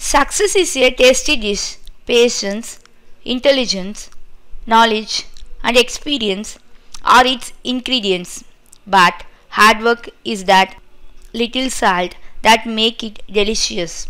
Success is a tasty dish. Patience, intelligence, knowledge, and experience are its ingredients. But hard work is that little salt that make it delicious.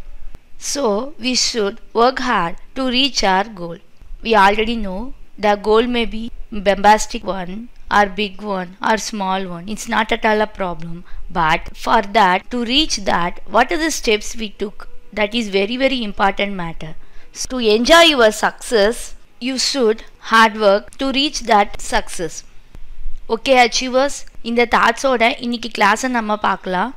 So we should work hard to reach our goal. We already know the goal may be bombastic one or big one or small one. It's not at all a problem. But for that to reach that, what are the steps we took? That is very very important matter. So to enjoy your success, you should hard work to reach that success. Okay achievers இந்த தாட்ஸோட இன்னைக்கு கிளாஸை நம்ம பார்க்கலாம்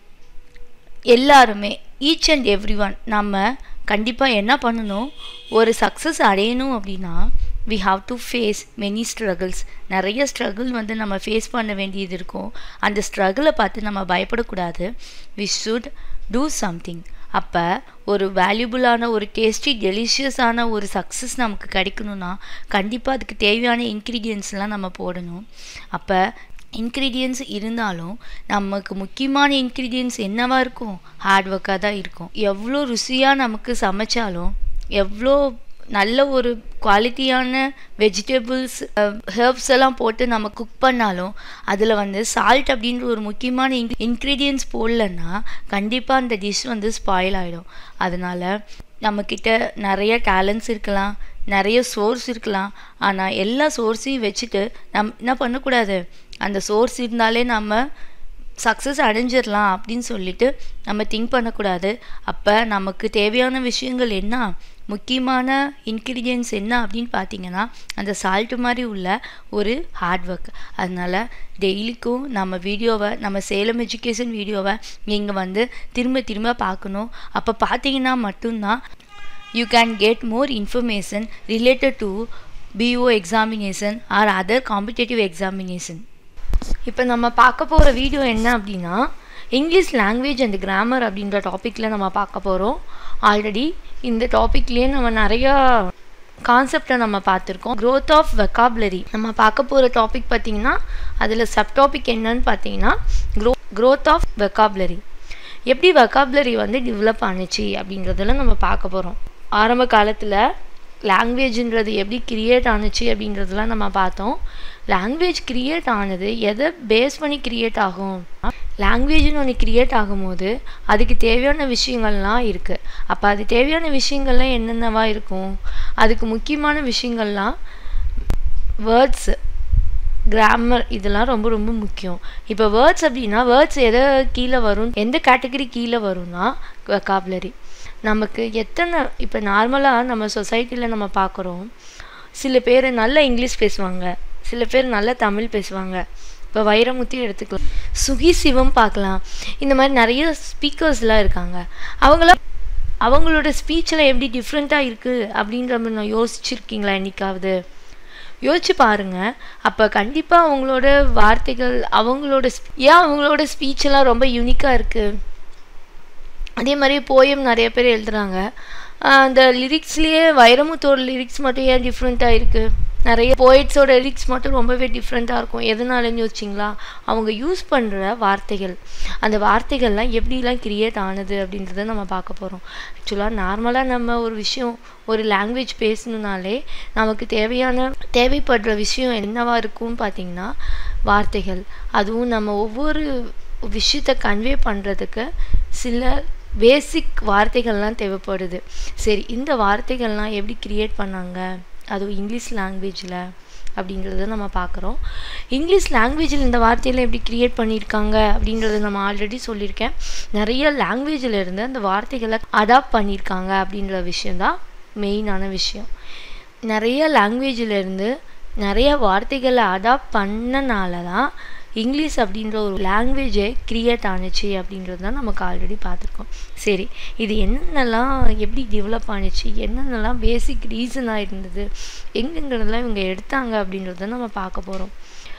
எல்லாருமே each and every one நம்ம கண்டிப்பாக என்ன பண்ணணும் ஒரு சக்ஸஸ் அடையணும் அப்படின்னா we have to face many struggles நிறைய ஸ்ட்ரகிள் வந்து நம்ம ஃபேஸ் பண்ண வேண்டியது இருக்கும் அந்த ஸ்ட்ரகிளை பார்த்து நம்ம பயப்படக்கூடாது வி ஷுட் டூ சம்திங் அப்போ ஒரு வேல்யூபுளான ஒரு டேஸ்டி டெலிஷியஸான ஒரு சக்ஸஸ் நமக்கு கிடைக்கணும்னா கண்டிப்பாக அதுக்கு தேவையான இன்க்ரீடியன்ஸ்லாம் நம்ம போடணும் அப்போ இன்க்ரீடியன்ஸ் இருந்தாலும் நமக்கு முக்கியமான இன்க்ரீடியன்ஸ் என்னவா இருக்கும் ஹார்ட் ஒர்க்காக தான் இருக்கும் எவ்வளோ ருசியாக நமக்கு சமைச்சாலும் எவ்வளோ நல்ல ஒரு குவாலிட்டியான வெஜிடபிள்ஸ் ஹெர்ப்ஸ் எல்லாம் போட்டு நம்ம குக் பண்ணாலும் அதில் வந்து சால்ட் அப்படின்ற ஒரு முக்கியமான இன் இன்க்ரீடியன்ஸ் போடலன்னா கண்டிப்பாக அந்த டிஷ் வந்து ஸ்பாயில் ஆகிடும் அதனால் நம்மக்கிட்ட நிறைய டேலண்ட்ஸ் இருக்கலாம் நிறைய சோர்ஸ் இருக்கலாம் ஆனால் எல்லா சோர்ஸையும் வச்சுட்டு நம் என்ன பண்ணக்கூடாது அந்த சோர்ஸ் இருந்தாலே நம்ம சக்ஸஸ் அடைஞ்சிடலாம் அப்படின்னு சொல்லிட்டு நம்ம திங்க் பண்ணக்கூடாது அப்போ நமக்கு தேவையான விஷயங்கள் என்ன முக்கியமான இன்க்ரீடியன்ஸ் என்ன அப்படின்னு பார்த்தீங்கன்னா அந்த சால்ட்டு மாதிரி உள்ள ஒரு ஹார்ட் ஒர்க் அதனால் டெய்லிக்கும் நம்ம வீடியோவை நம்ம சேலம் எஜுகேஷன் வீடியோவை நீங்கள் வந்து திரும்ப திரும்ப பார்க்கணும் அப்போ பார்த்தீங்கன்னா மட்டும்தான் you can get more information related to PO examination or other competitive examination இப்போ நம்ம பார்க்க போகிற வீடியோ என்ன அப்படின்னா இங்கிலீஷ் லாங்குவேஜ் அண்ட் கிராமர் அப்படின்ற டாப்பிக்கில் நம்ம பார்க்க போகிறோம் ஆல்ரெடி இந்த டாப்பிக்லேயே நம்ம நிறையா கான்செப்டை நம்ம பார்த்துருக்கோம் க்ரோத் ஆஃப் வெக்காபுலரி நம்ம பார்க்க போகிற டாபிக் பார்த்திங்கன்னா அதில் சப் டாபிக் என்னன்னு பார்த்தீங்கன்னா க்ரோ க்ரோத் ஆஃப் வெக்காபுலரி எப்படி வெக்காபுலரி வந்து டெவலப் ஆணுச்சு அப்படின்றதெல்லாம் நம்ம பார்க்க போகிறோம் ஆரம்ப காலத்தில் லாங்குவேஜுன்றது எப்படி கிரியேட் ஆணுச்சு அப்படின்றதெல்லாம் நம்ம பார்த்தோம் லாங்குவேஜ் கிரியேட் ஆனது எதை பேஸ் பண்ணி கிரியேட் ஆகும் லாங்குவேஜ்னு ஒன்று கிரியேட் ஆகும்போது அதுக்கு தேவையான விஷயங்கள்லாம் இருக்குது அப்போ அது தேவையான விஷயங்கள்லாம் என்னென்னவா இருக்கும் அதுக்கு முக்கியமான விஷயங்கள்லாம் வேர்ட்ஸு கிராமர் இதெல்லாம் ரொம்ப ரொம்ப முக்கியம் இப்போ வேர்ட்ஸ் அப்படின்னா வேர்ட்ஸ் எதை கீழே வரும் எந்த கேட்டகரி கீழே வரும்னா வெக்காபுலரி நமக்கு எத்தனை இப்போ நார்மலாக நம்ம சொசைட்டியில் நம்ம பார்க்குறோம் சில பேர் நல்ல இங்கிலீஷ் பேசுவாங்க சில பேர் நல்ல தமிழ் பேசுவாங்க இப்போ வைரமுத்தி எடுத்துக்கலாம் சுகி சிவம் பார்க்கலாம் இந்த மாதிரி நிறைய ஸ்பீக்கர்ஸ்லாம் இருக்காங்க அவங்களாம் அவங்களோட ஸ்பீச்சில் எப்படி டிஃப்ரெண்ட்டாக இருக்குது அப்படின்ற மாதிரி நான் யோசிச்சிருக்கீங்களா என்னைக்காவது யோசிச்சு பாருங்க அப்போ கண்டிப்பாக அவங்களோட வார்த்தைகள் அவங்களோட ஏன் அவங்களோட ஸ்பீச்செல்லாம் ரொம்ப யூனிக்காக இருக்குது அதே மாதிரி போயம் நிறைய பேர் எழுதுகிறாங்க அந்த லிரிக்ஸ்லேயே வைரமுத்தோட லிரிக்ஸ் மட்டும் ஏன் டிஃப்ரெண்ட்டாக இருக்குது நிறைய போயிட்ஸோட லிரிக்ஸ் மட்டும் ரொம்பவே டிஃப்ரெண்ட்டாக இருக்கும் எதனாலன்னு யோசிச்சிங்களா அவங்க யூஸ் பண்ணுற வார்த்தைகள் அந்த வார்த்தைகள்லாம் எப்படிலாம் கிரியேட் ஆனது அப்படின்றத நம்ம பார்க்க போகிறோம் ஆக்சுவலாக நார்மலாக நம்ம ஒரு விஷயம் ஒரு லாங்குவேஜ் பேசணுனாலே நமக்கு தேவையான தேவைப்படுற விஷயம் என்னவா இருக்கும்னு பார்த்தீங்கன்னா வார்த்தைகள் அதுவும் நம்ம ஒவ்வொரு விஷயத்தை கன்வே பண்ணுறதுக்கு சில பேசிக் வார்த்தைகள்லாம் தேவைப்படுது சரி இந்த வார்த்தைகள்லாம் எப்படி க்ரியேட் பண்ணாங்க அதுவும் இங்கிலீஷ் லாங்குவேஜில் அப்படின்றத நம்ம பார்க்குறோம் இங்கிலீஷ் லாங்குவேஜில் இந்த வார்த்தையெல்லாம் எப்படி க்ரியேட் பண்ணியிருக்காங்க அப்படின்றத நம்ம ஆல்ரெடி சொல்லியிருக்கேன் நிறைய லாங்குவேஜில் இருந்து அந்த வார்த்தைகளை அடாப்ட் பண்ணியிருக்காங்க அப்படின்ற விஷயந்தான் மெயினான விஷயம் நிறைய லாங்குவேஜில் இருந்து நிறைய வார்த்தைகளை அடாப்ட் பண்ணனால தான் இங்கிலீஷ் அப்படின்ற ஒரு லாங்குவேஜே க்ரியேட் ஆணுச்சு அப்படின்றது தான் நமக்கு ஆல்ரெடி பார்த்துருக்கோம் சரி இது என்னென்னலாம் எப்படி டெவலப் ஆணுச்சு என்னென்னலாம் பேசிக் ரீசனாக இருந்தது எங்கெங்கெல்லாம் இவங்க எடுத்தாங்க அப்படின்றத நம்ம பார்க்க போகிறோம்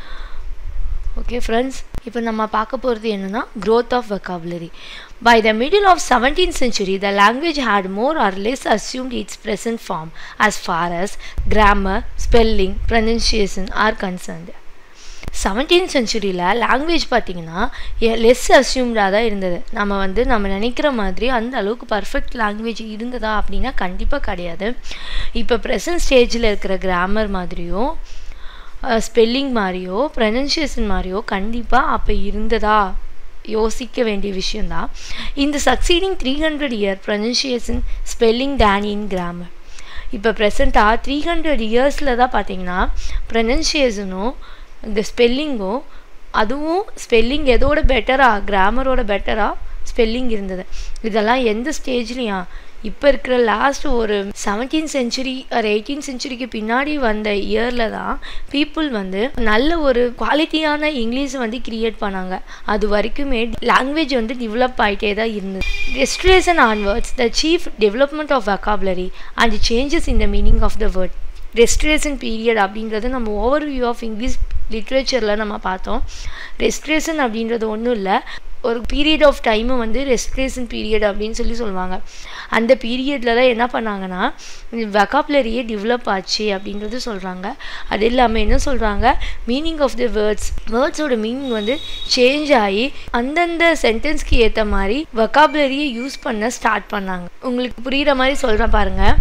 ஓகே ஃப்ரெண்ட்ஸ் இப்போ நம்ம பார்க்க போகிறது என்னென்னா growth of vocabulary by the middle of seventeen century the language had more or less assumed its present form as far as grammar spelling pronunciation are concerned seventeen சென்ச்சுரியில் லாங்குவேஜ் பார்த்திங்கன்னா less அசியூம்டாக தான் இருந்தது நம்ம வந்து நம்ம நினைக்கிற மாதிரி அந்த அளவுக்கு பர்ஃபெக்ட் லாங்குவேஜ் இருந்ததா அப்படின்னா கண்டிப்பாக கிடையாது இப்போ ப்ரெசன்ட் ஸ்டேஜில் இருக்கிற கிராமர் மாதிரியோ ஸ்பெல்லிங் மாதிரியோ ப்ரனன்சியேஷன் மாதிரியோ கண்டிப்பாக அப்போ இருந்ததா யோசிக்க வேண்டிய விஷயந்தான் இந்த succeeding three hundred year pronunciation spelling டேனின் கிராமர் இப்போ ப்ரெசண்ட்டாக த்ரீ ஹண்ட்ரட் இயர்ஸில் தான் பார்த்தீங்கன்னா ப்ரனன்சியேஷனும் இந்த ஸ்பெல்லிங்கும் அதுவும் ஸ்பெல்லிங் எதோட பெட்டராக கிராமரோட பெட்டராக ஸ்பெல்லிங் இருந்தது இதெல்லாம் எந்த ஸ்டேஜ்லையா இப்போ இருக்கிற லாஸ்ட் ஒரு செவன்டீன் சென்ச்சுரி ஒரு எயிட்டீன் சென்ச்சுரிக்கு பின்னாடி வந்த இயரில் தான் பீப்புள் வந்து நல்ல ஒரு குவாலிட்டியான இங்கிலீஷ் வந்து கிரியேட் பண்ணாங்க அது வரைக்குமே லாங்குவேஜ் வந்து டெவலப் ஆகிட்டே தான் இருந்தது restoration onwards the chief development of vocabulary and changes in the meaning of the word restoration period அப்படின்றது நம்ம ஓவர் வியூ ஆஃப் இங்கிலீஷ் லிட்ரேச்சரில் நம்ம பார்த்தோம் ரெஸ்ட்ரேஷன் அப்படின்றது ஒன்றும் இல்லை ஒரு பீரியட் ஆஃப் டைமை வந்து ரெஸ்ட்ரேஷன் பீரியட் அப்படின்னு சொல்லி சொல்லுவாங்க அந்த பீரியடில் தான் என்ன பண்ணாங்கன்னா வெக்காப்லரியே டெவலப் ஆச்சு அப்படின்றது சொல்கிறாங்க அது இல்லாமல் என்ன சொல்கிறாங்க மீனிங் ஆஃப் த வேர்ட்ஸ் வேர்ட்ஸோட மீனிங் வந்து சேஞ்ச் ஆகி அந்தந்த சென்டென்ஸ்க்கு ஏற்ற மாதிரி வெக்காபுலரியை யூஸ் பண்ண ஸ்டார்ட் பண்ணாங்க உங்களுக்கு புரிகிற மாதிரி சொல்கிறேன் பாருங்கள்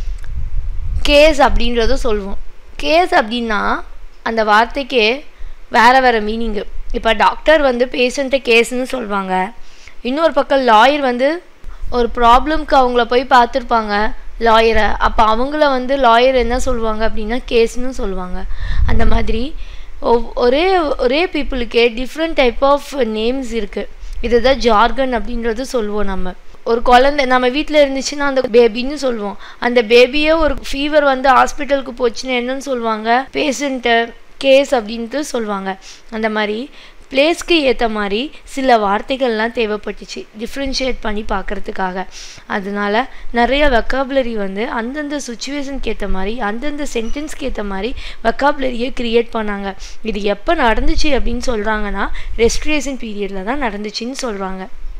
கேஸ் அப்படின்றத சொல்லுவோம் கேஸ் அப்படின்னா அந்த வார்த்தைக்கே வேறு வேறு மீனிங்கு இப்போ டாக்டர் வந்து பேஷண்ட்டை கேஸ்ன்னு சொல்லுவாங்க இன்னொரு பக்கம் லாயர் வந்து ஒரு ப்ராப்ளம்க்கு அவங்கள போய் பார்த்துருப்பாங்க லாயரை அப்போ அவங்கள வந்து லாயர் என்ன சொல்லுவாங்க அப்படின்னா கேஸ்னு சொல்லுவாங்க அந்த மாதிரி ஒரே ஒரே பீப்புளுக்கே டிஃப்ரெண்ட் டைப் ஆஃப் நேம்ஸ் இருக்குது இதுதான் ஜார்கன் அப்படின்றது சொல்லுவோம் நம்ம ஒரு குழந்தை நம்ம வீட்டில் இருந்துச்சுன்னா அந்த பேபின்னு சொல்லுவோம் அந்த பேபியே ஒரு ஃபீவர் வந்து ஹாஸ்பிட்டலுக்கு போச்சுன்னா என்னன்னு சொல்லுவாங்க பேஷண்ட்டை கேஸ் அப்படின்ட்டு சொல்லுவாங்க அந்த மாதிரி பிளேஸ்க்கு ஏற்ற மாதிரி சில வார்த்தைகள்லாம் தேவைப்பட்டுச்சு டிஃப்ரென்ஷியேட் பண்ணி பார்க்குறதுக்காக அதனால நிறைய வெக்காபுலரி வந்து அந்தந்த சுச்சுவேஷனுக்கு ஏற்ற மாதிரி அந்தந்த சென்டென்ஸ்க்கு ஏற்ற மாதிரி வெக்காபுலரியை க்ரியேட் பண்ணாங்க இது எப்போ நடந்துச்சு அப்படின்னு சொல்கிறாங்கன்னா ரெஸ்ட்ரேஷன் பீரியடில் தான் நடந்துச்சுன்னு சொல்கிறாங்க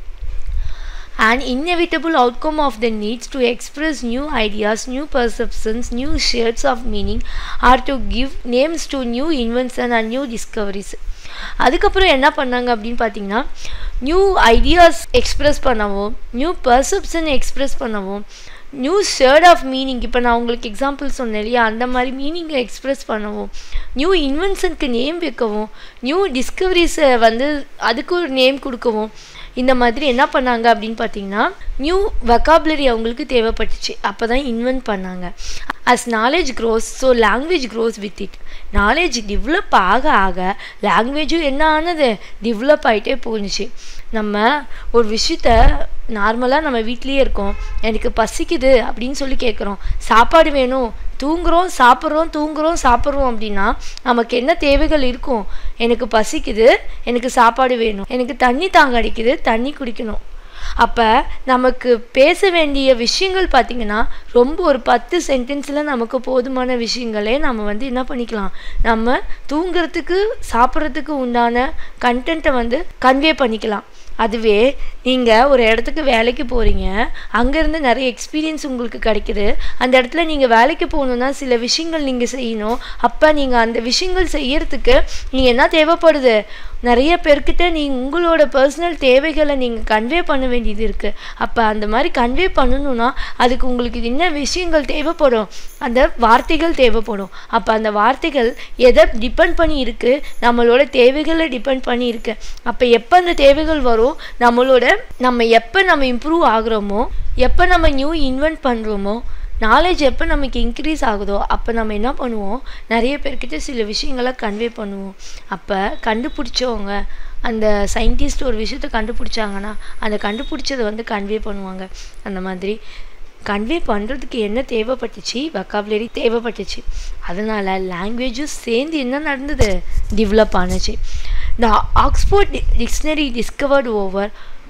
an inevitable outcome of the needs to express new ideas, new perceptions, new shades of meaning, or to give names to new invention and new discoveries. அதுக்கப்புறம் என்ன பண்ணாங்க அப்படின்னு பார்த்தீங்கன்னா நியூ ஐடியாஸ் எக்ஸ்ப்ரெஸ் பண்ணவும் நியூ பர்செப்ஷன் எக்ஸ்ப்ரெஸ் பண்ணவும் new shade of meaning இப்போ நான் உங்களுக்கு எக்ஸாம்பிள் சொன்னேன் இல்லையா அந்த மாதிரி மீனிங்கை எக்ஸ்ப்ரெஸ் பண்ணவும் நியூ இன்வென்ஷனுக்கு நேம் வைக்கவும் நியூ டிஸ்கவரிஸை வந்து அதுக்கு ஒரு நேம் கொடுக்கவும் இந்த மாதிரி என்ன பண்ணாங்க அப்படின்னு பார்த்தீங்கன்னா நியூ வெக்காபுலரி அவங்களுக்கு தேவைப்பட்டுச்சு அப்போ தான் இன்வென்ட் பண்ணாங்க as knowledge grows so language grows with it knowledge develop ஆக ஆக லாங்குவேஜும் என்ன ஆனது டெவலப் ஆகிட்டே போணுச்சு நம்ம ஒரு விஷயத்த நார்மலாக நம்ம வீட்லேயே இருக்கோம் எனக்கு பசிக்குது அப்படின்னு சொல்லி கேட்குறோம் சாப்பாடு வேணும் தூங்குறோம் சாப்பிட்றோம் தூங்குறோம் சாப்பிட்றோம் அப்படின்னா நமக்கு என்ன தேவைகள் இருக்கும் எனக்கு பசிக்குது எனக்கு சாப்பாடு வேணும் எனக்கு தண்ணி தாங்க அடிக்குது தண்ணி குடிக்கணும் அப்போ நமக்கு பேச வேண்டிய விஷயங்கள் பார்த்திங்கன்னா ரொம்ப ஒரு பத்து சென்டென்ஸில் நமக்கு போதுமான விஷயங்களே நம்ம வந்து என்ன பண்ணிக்கலாம் நம்ம தூங்குறதுக்கு சாப்பிட்றதுக்கு உண்டான கண்டென்ட்டை வந்து கன்வே பண்ணிக்கலாம் அதுவே நீங்கள் ஒரு இடத்துக்கு வேலைக்கு போகிறீங்க அங்கேருந்து நிறைய எக்ஸ்பீரியன்ஸ் உங்களுக்கு கிடைக்குது அந்த இடத்துல நீங்கள் வேலைக்கு போகணுன்னா சில விஷயங்கள் நீங்கள் செய்யணும் அப்போ நீங்கள் அந்த விஷயங்கள் செய்யறதுக்கு நீங்கள் என்ன தேவைப்படுது நிறைய பேர்கிட்ட நீங்கள் உங்களோட பர்சனல் தேவைகளை நீங்கள் கன்வே பண்ண வேண்டியது இருக்குது அப்போ அந்த மாதிரி கன்வே பண்ணணும்னா அதுக்கு உங்களுக்கு என்ன விஷயங்கள் தேவைப்படும் அந்த வார்த்தைகள் தேவைப்படும் அப்போ அந்த வார்த்தைகள் எதை டிபெண்ட் பண்ணி இருக்குது நம்மளோட தேவைகளை டிபெண்ட் பண்ணி இருக்குது அப்போ எப்போ அந்த தேவைகள் வரும் நம்மளோட நம்ம எப்போ நம்ம இம்ப்ரூவ் ஆகுறோமோ எப்போ நம்ம நியூ இன்வென்ட் பண்ணுறோமோ நாலேஜ் எப்போ நமக்கு இன்க்ரீஸ் ஆகுதோ அப்போ நம்ம என்ன பண்ணுவோம் நிறைய பேர்கிட்ட சில விஷயங்களை கன்வே பண்ணுவோம் அப்போ கண்டுபிடிச்சவங்க அந்த சயின்டிஸ்ட் ஒரு விஷயத்த கண்டுபிடிச்சாங்கன்னா அந்த கண்டுபிடிச்சதை வந்து கன்வே பண்ணுவாங்க அந்த மாதிரி கன்வே பண்ணுறதுக்கு என்ன தேவைப்பட்டுச்சு வக்காபுலரி தேவைப்பட்டுச்சு அதனால் லாங்குவேஜும் சேர்ந்து என்ன நடந்தது டெவலப் ஆனுச்சு the Oxford dictionary discovered over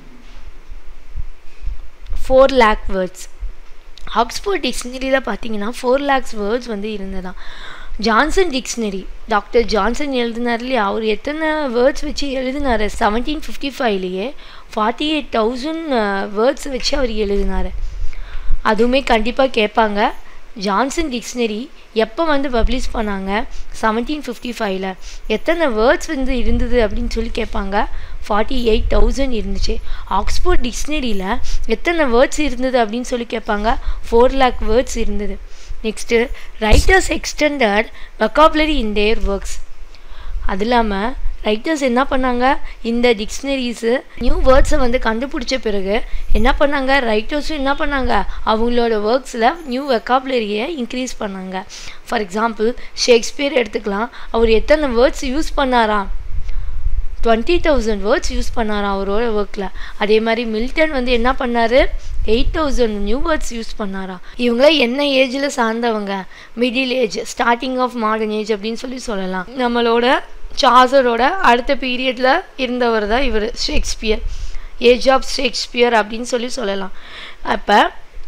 four lakh words Oxford டிக்ஷனரியில் பார்த்தீங்கன்னா ஃபோர் லேக்ஸ் வேர்ட்ஸ் வந்து இருந்ததாம் ஜான்சன் டிக்ஷனரி டாக்டர் ஜான்சன் எழுதினார் இல்லையா அவர் எத்தனை வேர்ட்ஸ் வச்சு எழுதினார் செவன்டீன் ஃபிஃப்டி ஃபைவ்லேயே ஃபார்ட்டி எயிட் தௌசண்ட் வேர்ட்ஸ் வச்சு அவர் எழுதினார் அதுவுமே கண்டிப்பாக கேட்பாங்க ஜான்சன் டிக்ஷனரி எப்போ வந்து பப்ளிஷ் பண்ணாங்க செவன்டீன் ஃபிஃப்டி ஃபைவ்ல எத்தனை வேர்ட்ஸ் வந்து இருந்தது அப்படின்னு சொல்லி கேட்பாங்க ஃபார்ட்டி எயிட் தௌசண்ட் இருந்துச்சு ஆக்ஸ்போர்ட் டிக்ஷனரியில் எத்தனை வேர்ட்ஸ் இருந்தது அப்படின்னு சொல்லி கேட்பாங்க ஃபோர் லேக் வேர்ட்ஸ் இருந்தது next writers extended vocabulary in their works அது இல்லாமல் ரைட்டர்ஸ் என்ன பண்ணாங்க இந்த டிக்ஷனரிஸு நியூ வேர்ட்ஸை வந்து கண்டுபிடிச்ச பிறகு என்ன பண்ணாங்க ரைட்டர்ஸும் என்ன பண்ணாங்க அவங்களோட ஒர்க்ஸில் நியூ வெக்காபுலரியை இன்க்ரீஸ் பண்ணாங்க ஃபார் எக்ஸாம்பிள் ஷேக்ஸ்பியர் எடுத்துக்கலாம் அவர் எத்தனை வேர்ட்ஸ் யூஸ் பண்ணாராம் டுவெண்ட்டி தௌசண்ட் வேர்ட்ஸ் யூஸ் பண்ணாராம் அவரோட ஒர்க்கில் அதே மாதிரி மில்டன் வந்து என்ன பண்ணார் eight thousand new words use பண்ணாராம் இவங்கள என்ன ஏஜில் சார்ந்தவங்க middle age starting of modern age அப்படின்னு சொல்லி சொல்லலாம் நம்மளோட சார்சரோட அடுத்த பீரியடில் இருந்தவர் தான் இவர் ஷேக்ஸ்பியர் ஏஜ் ஆஃப் ஷேக்ஸ்பியர் அப்படின்னு சொல்லி சொல்லலாம் அப்போ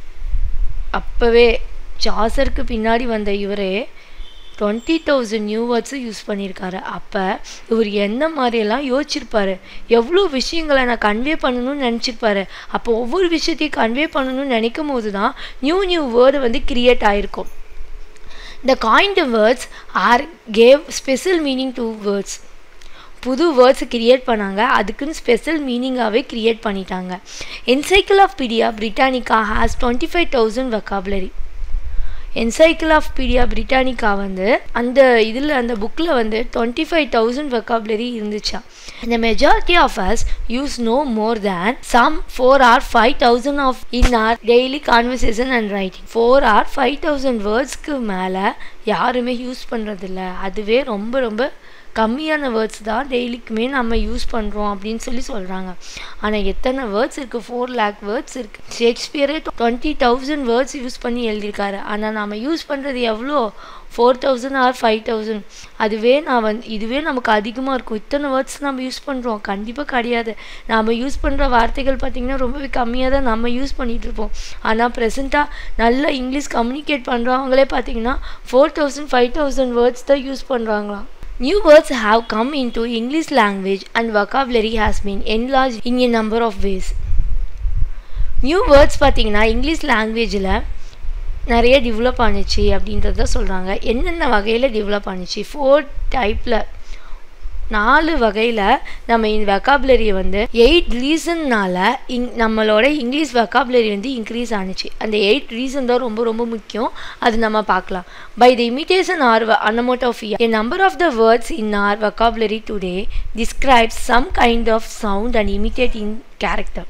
அப்போவே சார்சருக்கு பின்னாடி வந்த இவரே twenty thousand new words use பண்ணியிருக்காரு அப்போ இவர் என்ன மாதிரியெல்லாம் யோசிச்சிருப்பாரு எவ்வளோ விஷயங்களை நான் கன்வே பண்ணணும்னு நினச்சிருப்பாரு அப்போ ஒவ்வொரு விஷயத்தையும் கன்வே பண்ணணும்னு நினைக்கும் போது தான் நியூ நியூ வேர்டு வந்து கிரியேட் ஆகிருக்கும் the coined words are gave special meaning to words புது வேர்ட்ஸ் கிரியேட் பண்ணாங்க அதுக்குன்னு ஸ்பெஷல் மீனிங்காகவே கிரியேட் பண்ணிட்டாங்க Encyclopaedia Britannica has twenty five thousand vocabulary Encyclopaedia Britannica வந்து அந்த இதில் அந்த புக்கில் வந்து டுவெண்ட்டி ஃபைவ் தௌசண்ட் வெக்காபுலரி இருந்துச்சா இந்த majority of us use no more than some four or five thousand of in our daily conversation and writing four or five thousand வேர்ட்ஸ்க்கு மேலே யாருமே யூஸ் பண்ணுறதில்ல அதுவே ரொம்ப ரொம்ப கம்மியான வேர்ட்ஸ் தான் டெய்லிக்குமே நம்ம யூஸ் பண்ணுறோம் அப்படின்னு சொல்லி சொல்கிறாங்க ஆனால் எத்தனை வேர்ட்ஸ் இருக்குது ஃபோர் லேக் வேர்ட்ஸ் இருக்குது ஷேக்ஸ்பியரே டுவெண்ட்டி தௌசண்ட் வேர்ட்ஸ் யூஸ் பண்ணி எழுதியிருக்காரு ஆனால் நம்ம யூஸ் பண்ணுறது எவ்வளோ four thousand or five thousand அதுவே நான் வந்து இதுவே நமக்கு அதிகமாக இருக்கும் இத்தனை வேர்ட்ஸ் நம்ம யூஸ் பண்ணுறோம் கண்டிப்பாக கிடையாது நம்ம யூஸ் பண்ணுற வார்த்தைகள் பார்த்திங்கன்னா ரொம்பவே கம்மியாக தான் நம்ம யூஸ் பண்ணிகிட்டு இருப்போம் ஆனால் ப்ரெசண்ட்டாக நல்லா இங்கிலீஷ் கம்யூனிகேட் பண்ணுறவங்களே பார்த்திங்கன்னா four thousand five thousand words தான் யூஸ் பண்ணுறாங்களாம் New words have come into English language and vocabulary has been enlarged in a number of ways. New words பார்த்தீங்கன்னா இங்கிலீஷ் லாங்குவேஜில் நிறைய டெவலப் ஆணுச்சு அப்படின்றத சொல்கிறாங்க என்னென்ன வகையில் டெவலப் ஆணுச்சு ஃபோர் டைப்பில் நாலு வகையில் நம்ம இந்த வெக்காபுலரியை வந்து எயிட் ரீசன்னால் இங் நம்மளோட இங்கிலீஷ் வெக்காபுலரி வந்து இன்க்ரீஸ் ஆணுச்சு அந்த எயிட் ரீசன் தான் ரொம்ப ரொம்ப முக்கியம் அது நம்ம பார்க்கலாம் by the imitation or onomatopoeia a number of the words in our vocabulary today describes some kind of sound and imitate in character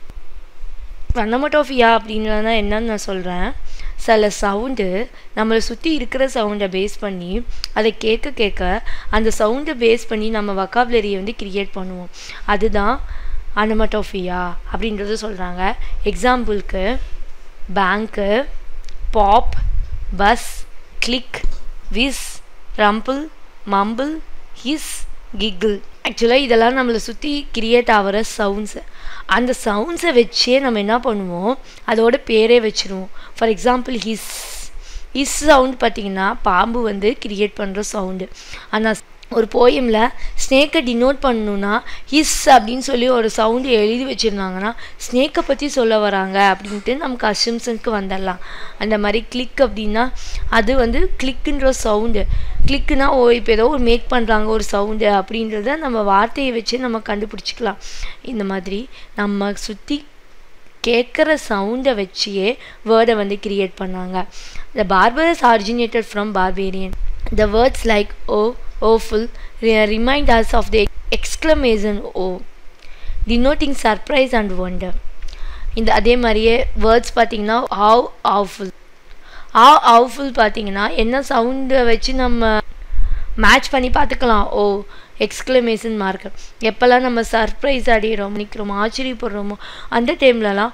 onomatopoeia அப்படின்னா என்னன்னு நான் சொல்கிறேன் சில சவுண்டு நம்மளை சுற்றி இருக்கிற சவுண்டை பேஸ் பண்ணி அதை கேட்க கேட்க அந்த சவுண்டை பேஸ் பண்ணி நம்ம வக்காபுலரியை வந்து கிரியேட் பண்ணுவோம் அதுதான் அனமட்டோஃபியா அப்படின்றது சொல்கிறாங்க எக்ஸாம்பிளுக்கு bang pop buzz click whizz rumble mumble hiss giggle ஆக்சுவலாக இதெல்லாம் நம்மளை சுற்றி கிரியேட் ஆகிற சவுண்ட்ஸு அந்த சவுண்ட்ஸை வச்சே நம்ம என்ன பண்ணுவோம் அதோட பேரே வச்சுருவோம் for example hiss hiss sound பார்த்திங்கன்னா பாம்பு வந்து கிரியேட் பண்ணுற சவுண்டு ஆனால் ஒரு போயமில் ஸ்னேக்கை டினோட் பண்ணணுன்னா ஹிஸ் அப்படின்னு சொல்லி ஒரு சவுண்டு எழுதி வச்சுருந்தாங்கன்னா ஸ்னேக்கை பற்றி சொல்ல வராங்க அப்படின்ட்டு நமக்கு அசிம்சனுக்கு வந்துடலாம் அந்த மாதிரி கிளிக் அப்படின்னா அது வந்து கிளிக்குன்ற சவுண்டு கிளிக்குனா ஓ இப்போ ஏதோ ஒரு மேக் பண்ணுறாங்க ஒரு சவுண்டு அப்படின்றத நம்ம வார்த்தையை வச்சு நம்ம கண்டுபிடிச்சிக்கலாம் இந்த மாதிரி நம்ம சுற்றி கேட்குற சவுண்டை வச்சியே வேர்டை வந்து கிரியேட் பண்ணாங்க the barbarous originated from barbarian the words like oh awful remind us of the exclamation oh denoting surprise and wonder இந்த அதே மாதிரியே வேர்ட்ஸ் பார்த்தீங்கன்னா ஹவ் ஹவுஃபுல் ஹவ் ஹவுஃபுல் பார்த்தீங்கன்னா என்ன சவுண்டை வச்சு நம்ம மேட்ச் பண்ணி பார்த்துக்கலாம் ஓ எக்ஸ்க்ளமேஷன் மார்க் எப்போல்லாம் நம்ம சர்ப்ரைஸ் அடையிறோம் நிற்கிறோமோ ஆச்சரியப்படுறோமோ அந்த டைம்லலாம்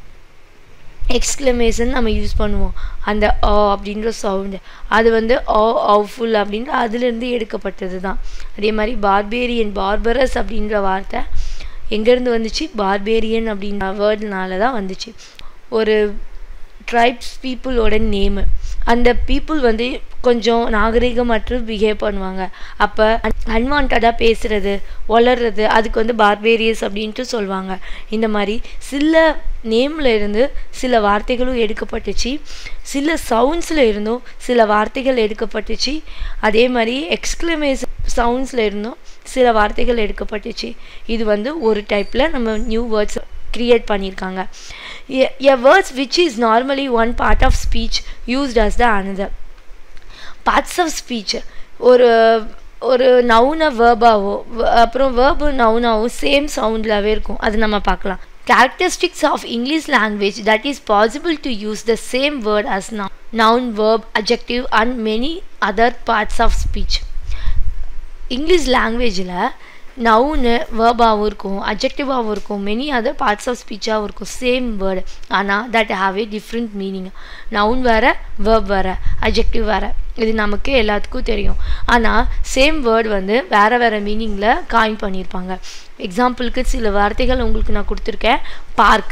எக்ஸ்க்ளமேஷன் நம்ம யூஸ் பண்ணுவோம் அந்த ஆ அப்படின்ற சவுண்டு அது வந்து ஆ அவுஃபுல் அப்படின்ற அதுலேருந்து எடுக்கப்பட்டது தான் அதே மாதிரி பார்பேரியன் பார்பரஸ் அப்படின்ற வார்த்தை எங்கேருந்து வந்துச்சு பார்பேரியன் அப்படின்ற வேர்டுனால தான் வந்துச்சு ஒரு ட்ரைப்ஸ் பீப்புளோட நேமு அந்த பீப்புள் வந்து கொஞ்சம் நாகரிகமற்று பிஹேவ் பண்ணுவாங்க அப்போ அன்வான்டாக பேசுறது வளர்றது அதுக்கு வந்து பார்பேரியஸ் அப்படின்ட்டு சொல்லுவாங்க இந்த மாதிரி சில நேமில் இருந்து சில வார்த்தைகளும் எடுக்கப்பட்டுச்சு சில சவுண்ட்ஸில் இருந்தும் சில வார்த்தைகள் எடுக்கப்பட்டுச்சு அதே மாதிரி எக்ஸ்க்ளமேஷன் சவுண்ட்ஸில் இருந்தும் சில வார்த்தைகள் எடுக்கப்பட்டுச்சு இது வந்து ஒரு டைப்பில் நம்ம நியூ வேர்ட்ஸ் க்ரியேட் பண்ணியிருக்காங்க a words which is normally one part of speech used as the another parts of speech ஒரு ஒரு நவுனை வேர்பாவோ அப்புறம் வேர்பு நவுனாவோ சேம் சவுண்ட்லாகவே இருக்கும் அது நம்ம பார்க்கலாம் characteristics of English language that is possible to use the same word as noun, noun, verb, adjective and many other parts of speech. English லாங்குவேஜில் noun வேர்பாகவும் இருக்கும் அப்ஜெக்டிவாகவும் இருக்கும் மெனி அதர் பார்ட்ஸ் ஆஃப் ஸ்பீச்சாகவும் இருக்கும் சேம் வேர்டு ஆனால் that have a different meaning noun வேறு verb வேறு அப்ஜெக்டிவ் வேறு இது நமக்கு எல்லாத்துக்கும் தெரியும் ஆனால் சேம் வேர்டு வந்து வேறு வேறு மீனிங்கில் காயின் பண்ணியிருப்பாங்க எக்ஸாம்பிளுக்கு சில வார்த்தைகள் உங்களுக்கு நான் கொடுத்துருக்கேன் பார்க்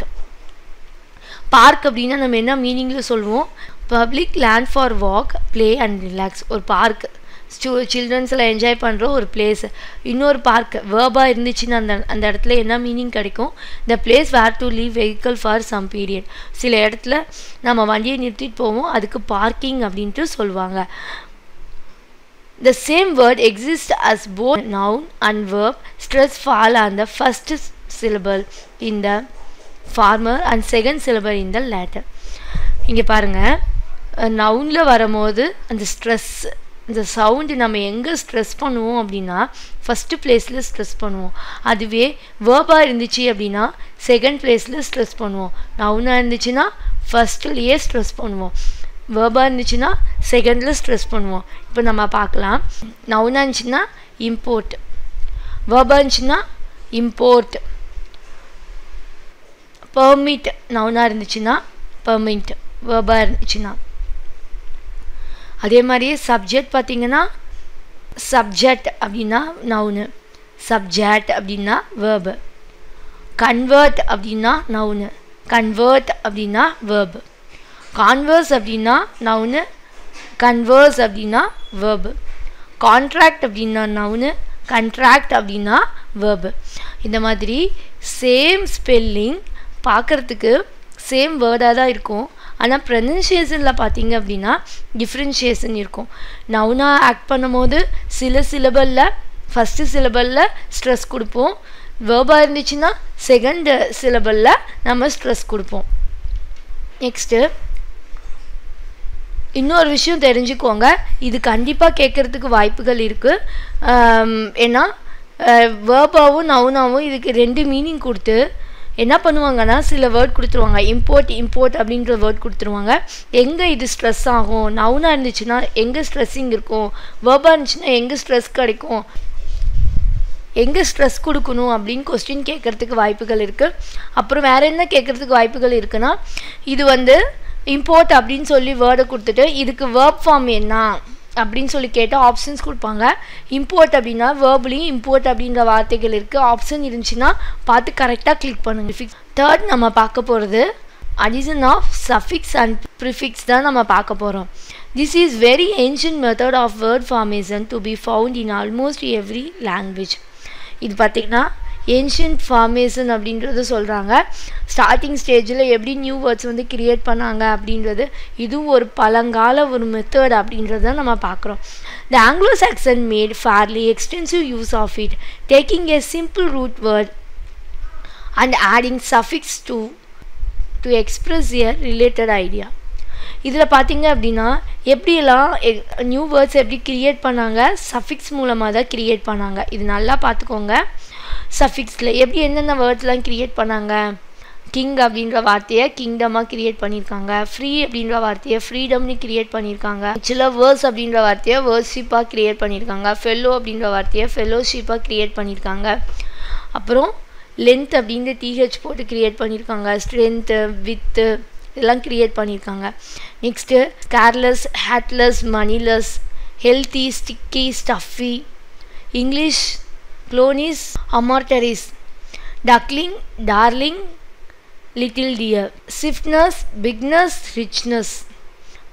பார்க் அப்படின்னா நம்ம என்ன மீனிங்கில் சொல்லுவோம் public land for walk play and relax ஒரு பார்க் ஸ்டூ சில்ட்ரன்ஸில் என்ஜாய் பண்ணுற ஒரு பிளேஸ் இன்னொரு பார்க் வேர்பாக இருந்துச்சுன்னா அந்த அந்த இடத்துல என்ன மீனிங் கிடைக்கும் the place where to leave vehicle for some period சில இடத்துல நம்ம வண்டியை நிறுத்திட்டு போவோம் அதுக்கு பார்க்கிங் அப்படின்ட்டு சொல்லுவாங்க The same word exists as both noun and verb. Stress fall on the first syllable in the former and second syllable in the latter. இங்கே பாருங்கள் நவுனில் வரும்போது அந்த ஸ்ட்ரெஸ் இந்த சவுண்டு நம்ம எங்கே ஸ்ட்ரெஸ் பண்ணுவோம் அப்படின்னா ஃபஸ்ட்டு பிளேஸில் ஸ்ட்ரெஸ் பண்ணுவோம் அதுவே வேர்பாக இருந்துச்சு அப்படின்னா செகண்ட் பிளேஸில் ஸ்ட்ரெஸ் பண்ணுவோம் நவுனாக இருந்துச்சுன்னா ஃபஸ்ட்டுலேயே ஸ்ட்ரெஸ் பண்ணுவோம் வேர்பாக இருந்துச்சுன்னா செகண்டில் ஸ்ட்ரெஸ் பண்ணுவோம் இப்போ நம்ம பார்க்கலாம் நவுனாக இருந்துச்சுன்னா இம்போர்ட் வேர்பாக இருந்துச்சுன்னா இம்போர்ட் பெர்மிட் நவுனாக இருந்துச்சுன்னா பெர்மிட் வேர்பாக இருந்துச்சுன்னா அதே மாதிரியே சப்ஜெக்ட் பார்த்திங்கன்னா சப்ஜெக்ட் அப்படின்னா நவுனு சப்ஜெக்ட் அப்படின்னா வேர்பு கன்வெர்ட் அப்படின்னா நவுனு கன்வெர்ட் அப்படின்னா வேர்பு கான்வர்ஸ் அப்படின்னா நவுனு கன்வர்ஸ் அப்படின்னா வேர்பு கான்ட்ராக்ட் அப்படின்னா நவுனு கண்ட்ராக்ட் அப்படின்னா வேர்பு இந்த மாதிரி சேம் ஸ்பெல்லிங் பார்க்குறதுக்கு சேம் வேர்டாக தான் இருக்கும் ஆனால் ப்ரனன்சியேஷனில் பார்த்தீங்க அப்படின்னா டிஃப்ரென்ஷியேஷன் இருக்கும் நவுனாக ஆக்ட் பண்ணும்போது சில சிலபலில் ஃபஸ்ட்டு சிலபலில் ஸ்ட்ரெஸ் கொடுப்போம் வேர்பாக இருந்துச்சுன்னா செகண்ட் சிலபலில் நம்ம ஸ்ட்ரெஸ் கொடுப்போம் நெக்ஸ்ட்டு இன்னொரு விஷயம் தெரிஞ்சுக்கோங்க இது கண்டிப்பாக கேட்குறதுக்கு வாய்ப்புகள் இருக்குது ஏன்னா வேர்பாவும் நவுனாவும் இதுக்கு ரெண்டு மீனிங் கொடுத்து என்ன பண்ணுவாங்கன்னா சில வேர்ட் கொடுத்துருவாங்க இம்போர்ட் இம்போர்ட் அப்படின்ற வேர்ட் கொடுத்துருவாங்க எங்கே இது ஸ்ட்ரெஸ் ஆகும் நவுனாக இருந்துச்சுன்னா எங்கே ஸ்ட்ரெஸ்ஸிங் இருக்கும் வேர்பாக இருந்துச்சுன்னா எங்கே ஸ்ட்ரெஸ் கிடைக்கும் எங்கே ஸ்ட்ரெஸ் கொடுக்கணும் அப்படின்னு கொஸ்டின் கேட்குறதுக்கு வாய்ப்புகள் இருக்குது அப்புறம் வேறு என்ன கேட்குறதுக்கு வாய்ப்புகள் இருக்குன்னா இது வந்து இம்போர்ட் அப்படின்னு சொல்லி வேர்டை கொடுத்துட்டு இதுக்கு வேர்ப் ஃபார்ம் என்ன அப்படின்னு சொல்லி கேட்டால் ஆப்ஷன்ஸ் கொடுப்பாங்க இம்போர்ட் அப்படின்னா வேர்ப்லேயும் இம்போர்ட் அப்படின்ற வார்த்தைகள் இருக்குது ஆப்ஷன் இருந்துச்சுன்னா பார்த்து கரெக்டாக கிளிக் பண்ணுங்க ஃபிக்ஸ் தேர்ட் நம்ம பார்க்க போகிறது addition of suffix and prefix தான் நம்ம பார்க்க போகிறோம் this is very ancient method of word formation to be found in almost every language இது பார்த்திங்கன்னா ஏன்ஷியன்ட் ஃபார்மேஷன் அப்படின்றது சொல்கிறாங்க ஸ்டார்டிங் ஸ்டேஜில் எப்படி நியூ வேர்ட்ஸ் வந்து கிரியேட் பண்ணாங்க அப்படின்றது இதுவும் ஒரு பழங்கால ஒரு மெத்தட் அப்படின்றத நம்ம பார்க்குறோம் the Anglo Saxon made fairly extensive use of it taking a simple root word and adding suffix to to express a related idea இதில் பார்த்தீங்க அப்படின்னா எப்படியெல்லாம் நியூ வேர்ட்ஸ் எப்படி கிரியேட் பண்ணாங்க சஃபிக்ஸ் மூலமாக தான் கிரியேட் பண்ணாங்க இது நல்லா பார்த்துக்கோங்க சஃபிக்ஸில் எப்படி என்னென்ன வேர்ட்ஸ்லாம் கிரியேட் பண்ணாங்க கிங் அப்படின்ற வார்த்தையை கிங்டமாக கிரியேட் பண்ணியிருக்காங்க ஃப்ரீ அப்படின்ற வார்த்தையை ஃப்ரீடம்னு கிரியேட் பண்ணியிருக்காங்க சில வேர்ஸ் அப்படின்ற வார்த்தையை வேர்ஷிப்பாக கிரியேட் பண்ணியிருக்காங்க ஃபெல்லோ அப்படின்ற வார்த்தையை ஃபெல்லோஷிப்பாக கிரியேட் பண்ணியிருக்காங்க அப்புறம் லென்த் அப்படின்ற டிஹெச் போட்டு கிரியேட் பண்ணியிருக்காங்க ஸ்ட்ரென்த்து வித்து இதெல்லாம் க்ரியேட் பண்ணியிருக்காங்க next careless hatless moneyless healthy sticky stuffy English clownish amateurish duckling darling little dear swiftness bigness richness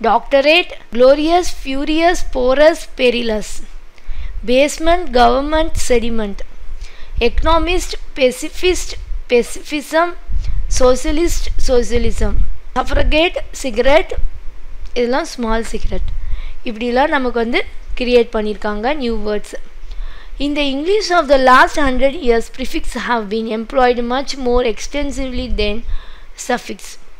doctorate glorious furious porous perilous basement government sediment economist pacifist pacifism socialist socialism suffragette cigarette இதெல்லாம் small cigarette இப்படிலாம் நமக்கு வந்து create பண்ணியிருக்காங்க new words In the English of the last hundred years, prefix have been employed much more extensively than suffix.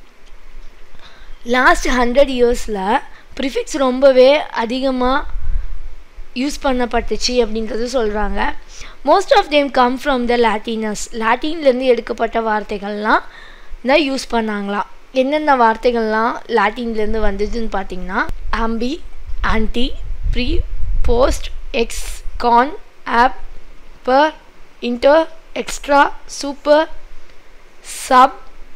Last hundred இயர்ஸில் prefix ரொம்பவே அதிகமாக use பண்ணப்பட்டுச்சு அப்படின்றது சொல்கிறாங்க most of them come from the Latins லாட்டின்லேருந்து எடுக்கப்பட்ட வார்த்தைகள்லாம் தான் யூஸ் பண்ணாங்களாம் என்னென்ன வார்த்தைகள்லாம் லாட்டின்லேருந்து வந்ததுன்னு பார்த்தீங்கன்னா ambi anti pre post ex con ab per inter extra super sub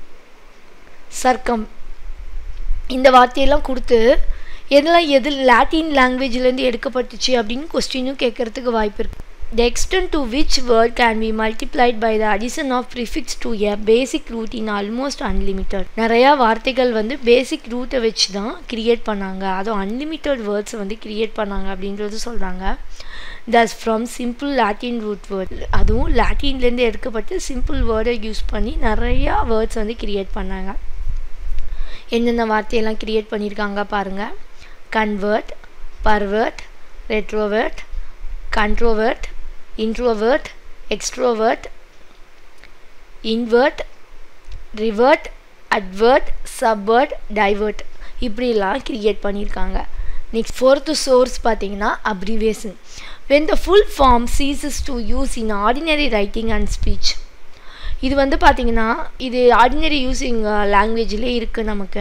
circum இந்த வார்த்தையெல்லாம் கொடுத்து எதெல்லாம் எது லாட்டின் லாங்குவேஜ்லேருந்து எடுக்கப்பட்டுச்சு அப்படின்னு கொஸ்டினும் கேட்குறதுக்கு வாய்ப்பு இருக்குது The extent to which word can be multiplied by the addition of prefix to a basic root in almost unlimited. நிறையா வார்த்தைகள் வந்து பேசிக் ரூட்டை வச்சு தான் கிரியேட் பண்ணாங்க அதுவும் அன்லிமிட்டட் வேர்ட்ஸ் வந்து கிரியேட் பண்ணாங்க அப்படின்றது சொல்கிறாங்க thus from simple Latin root word அதுவும் லாட்டின்லேருந்து எடுக்கப்பட்டு சிம்பிள் வேர்டை யூஸ் பண்ணி நிறையா வேர்ட்ஸ் வந்து கிரியேட் பண்ணாங்க என்னென்ன வார்த்தையெல்லாம் கிரியேட் பண்ணியிருக்காங்க பாருங்கள் convert pervert retrovert controvert introvert extrovert invert revert advert subvert divert இப்படிலாம் கிரியேட் பண்ணியிருக்காங்க நெக்ஸ்ட் ஃபோர்த்து சோர்ஸ் பார்த்தீங்கன்னா abbreviation when the full form ceases to use in ordinary writing and speech இது வந்து பார்த்திங்கன்னா இது ஆர்டினரி யூஸிங் லாங்குவேஜிலே இருக்குது நமக்கு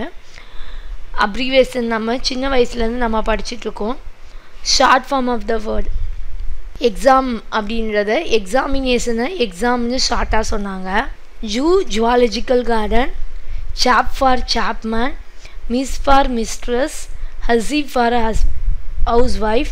அப்ரிவேஷன் நம்ம சின்ன வயசுலேருந்து நம்ம படிச்சுட்ருக்கோம் short form of the word exam அப்படின்றத எக்ஸாமினேஷனை எக்ஸாம்னு ஷார்ட்டாக சொன்னாங்க zoo zoological garden chap for chapman miss for mistress hussy for hus housewife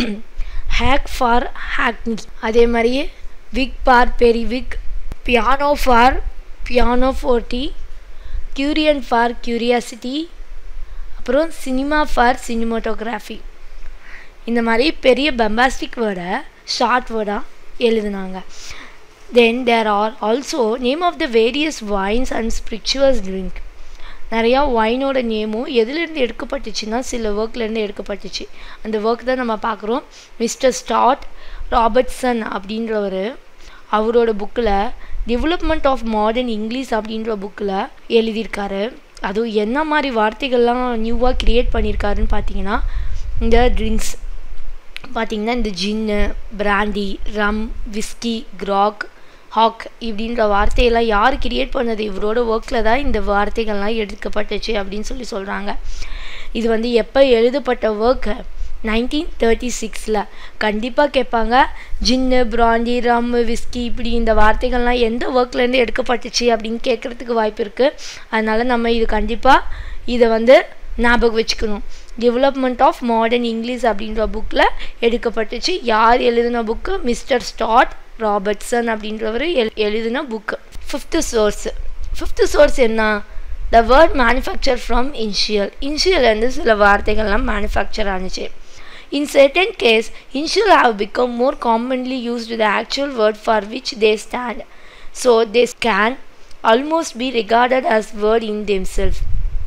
hack for hackney அதே மாதிரியே wig for periwig piano for pianoforte curio for curiosity அப்புறம் cinema for cinematography இந்த மாதிரி பெரிய பெம்பாஸ்டிக் வேர்டை short வேர்டாக எழுதுனாங்க then there are also name of the various wines and spirituals drink நிறையா ஒயினோட நேமும் எதுலேருந்து எடுக்கப்பட்டுச்சுன்னா சில ஒர்க்லேருந்து எடுக்கப்பட்டுச்சு அந்த ஒர்க் தான் நம்ம பார்க்குறோம் மிஸ்டர் ஸ்டாட் ராபர்ட்சன் அப்படின்றவர் அவரோட புக்கில் டெவலப்மெண்ட் ஆஃப் மாடர்ன் இங்கிலீஷ் அப்படின்ற புக்கில் எழுதியிருக்காரு அதுவும் என்ன மாதிரி வார்த்தைகள்லாம் நியூவாக க்ரியேட் பண்ணியிருக்காருன்னு பார்த்தீங்கன்னா இந்த ட்ரிங்க்ஸ் பார்த்திங்கன்னா இந்த gin brandy rum whisky grog hock இப்படின்ற வார்த்தையெல்லாம் யார் கிரியேட் பண்ணது இவரோட ஒர்க்கில் தான் இந்த வார்த்தைகள்லாம் எடுக்கப்பட்டுச்சு அப்படின்னு சொல்லி சொல்கிறாங்க இது வந்து எப்போ எழுதப்பட்ட ஒர்க்கு நைன்டீன் தேர்ட்டி சிக்ஸில் கண்டிப்பாக கேட்பாங்க ஜின்னு பிராண்டி ரம் விஸ்கி இப்படி இந்த வார்த்தைகள்லாம் எந்த ஒர்க்லேருந்து எடுக்கப்பட்டுச்சு அப்படின்னு கேட்குறதுக்கு வாய்ப்பு இருக்குது அதனால் நம்ம இது கண்டிப்பாக இதை வந்து ஞாபகம் வச்சுக்கணும் டெவலப்மெண்ட் ஆஃப் மாடர்ன் இங்கிலீஷ் அப்படின்ற புக்கில் எடுக்கப்பட்டுச்சு யார் எழுதின புக்கு மிஸ்டர் ஸ்டாட் ராபர்ட்சன் அப்படின்றவர் எல் எழுதின book fifth source fifth source என்ன the word manufacture from initial இன்ஷியல்லேருந்து சில வார்த்தைகள்லாம் மேனுஃபேக்சர் ஆனிச்சு in certain case initial have become more commonly used the actual word for which they stand so they can almost be regarded as word in them self